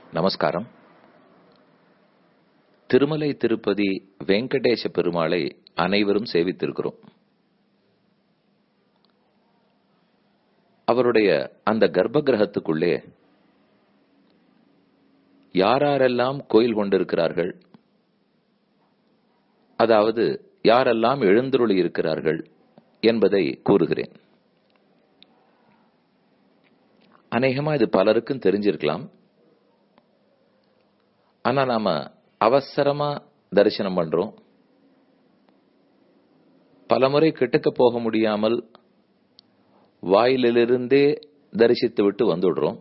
நமஸ்காரம் திருமலை திருப்பதி வெங்கடேச பெருமாளை அனைவரும் சேவித்திருக்கிறோம் அவருடைய அந்த கர்ப்ப கிரகத்துக்குள்ளே யாரெல்லாம் கோயில் கொண்டிருக்கிறார்கள் அதாவது யாரெல்லாம் எழுந்தருளி இருக்கிறார்கள் என்பதை கூறுகிறேன் அநேகமா இது பலருக்கும் தெரிஞ்சிருக்கலாம் ஆனா நாம அவசரமா தரிசனம் பண்றோம் பலமுறை கிட்டக்க போக முடியாமல் வாயிலிருந்தே தரிசித்து விட்டு வந்துடுறோம்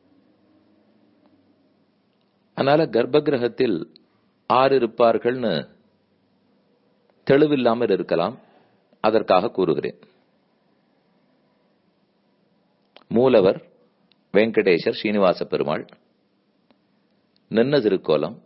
அதனால கர்ப்ப கிரகத்தில் ஆறு இருப்பார்கள்னு தெளிவில்லாமல் இருக்கலாம் அதற்காக கூறுகிறேன் மூலவர் வெங்கடேசர் ஸ்ரீனிவாச பெருமாள் நின்ன திருக்கோலம்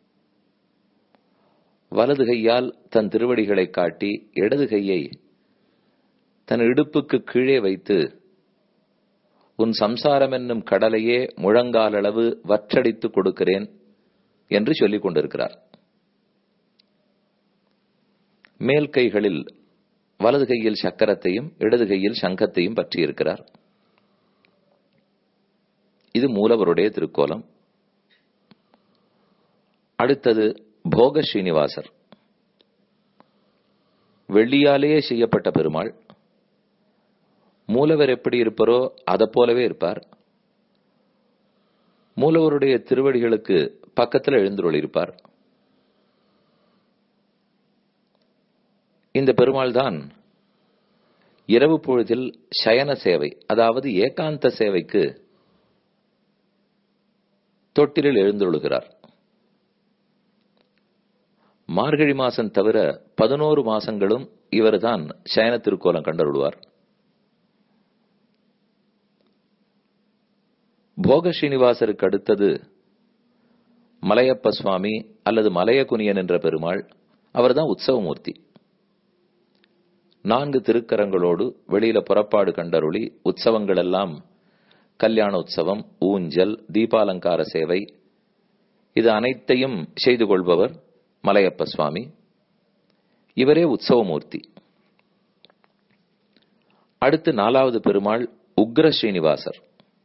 வலது கையால் தன் திருவடிகளை காட்டி இடது கையை தன் இடுப்புக்கு கீழே வைத்து உன் சம்சாரம் என்னும் கடலையே முழங்காலளவு வற்றடித்து கொடுக்கிறேன் என்று சொல்லிக் கொண்டிருக்கிறார் மேல் கைகளில் வலது கையில் சக்கரத்தையும் இடது கையில் சங்கத்தையும் பற்றியிருக்கிறார் இது மூலவருடைய திருக்கோலம் அடுத்தது போக ஸ்ரீனிவாசர் வெள்ளியாலேயே செய்யப்பட்ட பெருமாள் மூலவர் எப்படி இருப்பாரோ அதை போலவே இருப்பார் மூலவருடைய திருவடிகளுக்கு பக்கத்தில் எழுந்துருள் இருப்பார் இந்த பெருமாள் தான் இரவு பொழுதில் சயன சேவை அதாவது ஏகாந்த சேவைக்கு தொட்டிலில் எழுந்துள்ளுகிறார் மார்கழி மாசம் தவிர பதினோரு மாசங்களும் இவர்தான் சயன திருக்கோலம் கண்டருள்வார் போக ஸ்ரீனிவாசருக்கு அடுத்தது மலையப்ப சுவாமி அல்லது மலையகுனியன் என்ற பெருமாள் அவர்தான் உற்சவமூர்த்தி நான்கு திருக்கரங்களோடு வெளியில புறப்பாடு கண்டருளி உற்சவங்கள் எல்லாம் கல்யாண உற்சவம் ஊஞ்சல் தீபாலங்கார சேவை இது அனைத்தையும் செய்து கொள்பவர் மலையப்ப சுவாமி இவரே உற்சவமூர்த்தி அடுத்து நாலாவது பெருமாள் உக்ர ஸ்ரீனிவாசர்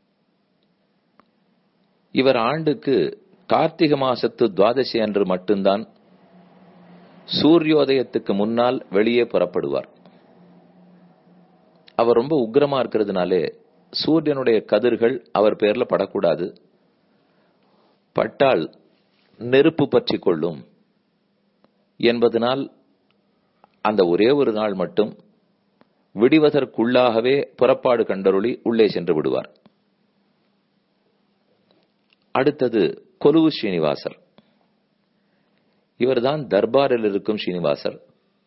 இவர் ஆண்டுக்கு கார்த்திகை மாசத்து துவாதசி அன்று மட்டும்தான் சூரியோதயத்துக்கு முன்னால் வெளியே புறப்படுவார் அவர் ரொம்ப உக்ரமா இருக்கிறதுனாலே சூரியனுடைய கதிர்கள் அவர் பேர்ல படக்கூடாது பட்டால் நெருப்பு பற்றி கொள்ளும் என்பதனால் அந்த ஒரே ஒரு நாள் மட்டும் விடிவதற்குள்ளாகவே புறப்பாடு கண்டருளி உள்ளே சென்று விடுவார் அடுத்தது கொலுவு ஸ்ரீனிவாசர் இவர்தான் தர்பாரில் இருக்கும் ஸ்ரீனிவாசர்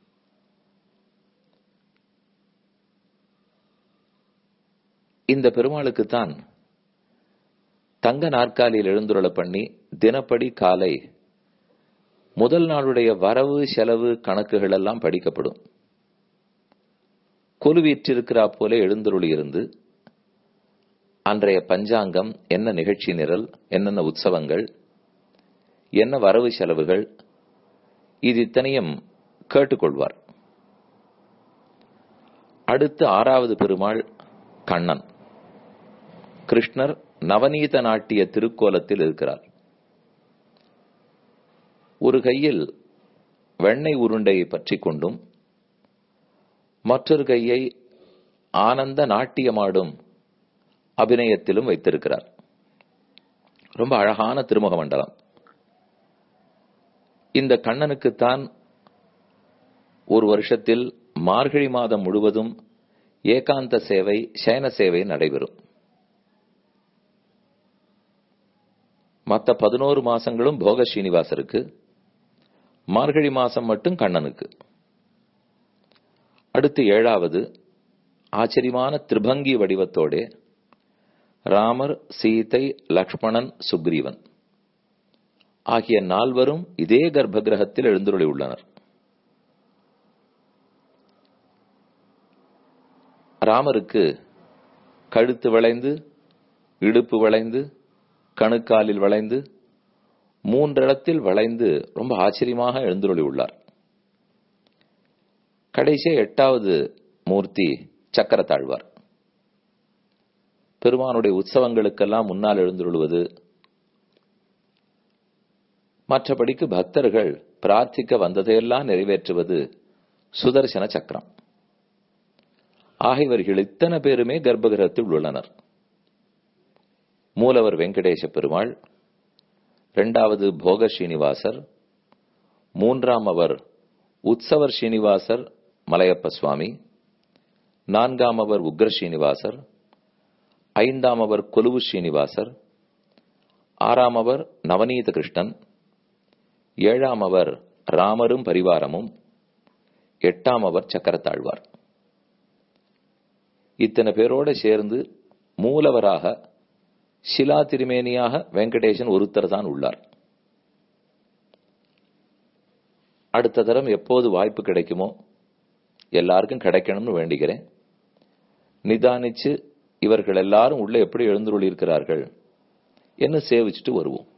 இந்த பெருமாளுக்கு தான் தங்க நாற்காலியில் எழுந்துருள பண்ணி தினப்படி காலை முதல் நாளுடைய வரவு செலவு கணக்குகள் எல்லாம் படிக்கப்படும் கொலுவீற்றிருக்கிறா போல எழுந்துருளி இருந்து அன்றைய பஞ்சாங்கம் என்ன நிகழ்ச்சி நிரல் என்னென்ன உற்சவங்கள் என்ன வரவு செலவுகள் இது இத்தனையும் கேட்டுக்கொள்வார் அடுத்து ஆறாவது பெருமாள் கண்ணன் கிருஷ்ணர் நவநீத நாட்டிய திருக்கோலத்தில் இருக்கிறார் ஒரு கையில் வெண்ணெய் உருண்டையை பற்றி கொண்டும் மற்றொரு கையை ஆனந்த நாட்டியமாடும் அபிநயத்திலும் வைத்திருக்கிறார் ரொம்ப அழகான திருமுக மண்டலம் இந்த கண்ணனுக்குத்தான் ஒரு வருஷத்தில் மார்கழி மாதம் முழுவதும் ஏகாந்த சேவை சயன சேவை நடைபெறும் மற்ற பதினோரு மாசங்களும் போக ஸ்ரீனிவாசருக்கு மார்கழி மாசம் மட்டும் கண்ணனுக்கு அடுத்து ஏழாவது ஆச்சரியமான திரிபங்கி வடிவத்தோடே ராமர் சீதை லக்ஷ்மணன் சுக்ரீவன் ஆகிய நால்வரும் இதே கர்ப்ப கிரகத்தில் எழுந்துருளி உள்ளனர் ராமருக்கு கழுத்து வளைந்து இடுப்பு வளைந்து கணுக்காலில் வளைந்து மூன்றிடத்தில் வளைந்து ரொம்ப ஆச்சரியமாக எழுந்துருளி உள்ளார் கடைசியா எட்டாவது மூர்த்தி சக்கரத்தாழ்வார் பெருமானுடைய உற்சவங்களுக்கெல்லாம் முன்னால் எழுந்துருளுவது மற்றபடிக்கு பக்தர்கள் பிரார்த்திக்க வந்ததையெல்லாம் நிறைவேற்றுவது சுதர்சன சக்கரம் ஆகியவர்கள் இத்தனை பேருமே கர்ப்பகிரகத்தில் உள்ளனர் மூலவர் வெங்கடேச பெருமாள் இரண்டாவது போக ஸ்ரீனிவாசர் மூன்றாம் அவர் உற்சவர் ஸ்ரீனிவாசர் மலையப்ப சுவாமி நான்காம் அவர் உக்ர ஸ்ரீனிவாசர் ஐந்தாம் அவர் கொலுவு ஸ்ரீனிவாசர் ஆறாம் அவர் நவநீத கிருஷ்ணன் ஏழாம் அவர் ராமரும் பரிவாரமும் எட்டாம் அவர் சக்கரத்தாழ்வார் இத்தனை பேரோட சேர்ந்து மூலவராக சிலா திருமேனியாக வெங்கடேசன் ஒருத்தர் தான் உள்ளார் அடுத்த தரம் எப்போது வாய்ப்பு கிடைக்குமோ எல்லாருக்கும் கிடைக்கணும்னு வேண்டிக்கிறேன் நிதானிச்சு இவர்கள் எல்லாரும் உள்ள எப்படி எழுந்துருளி இருக்கிறார்கள் என்ன சேவிச்சுட்டு வருவோம்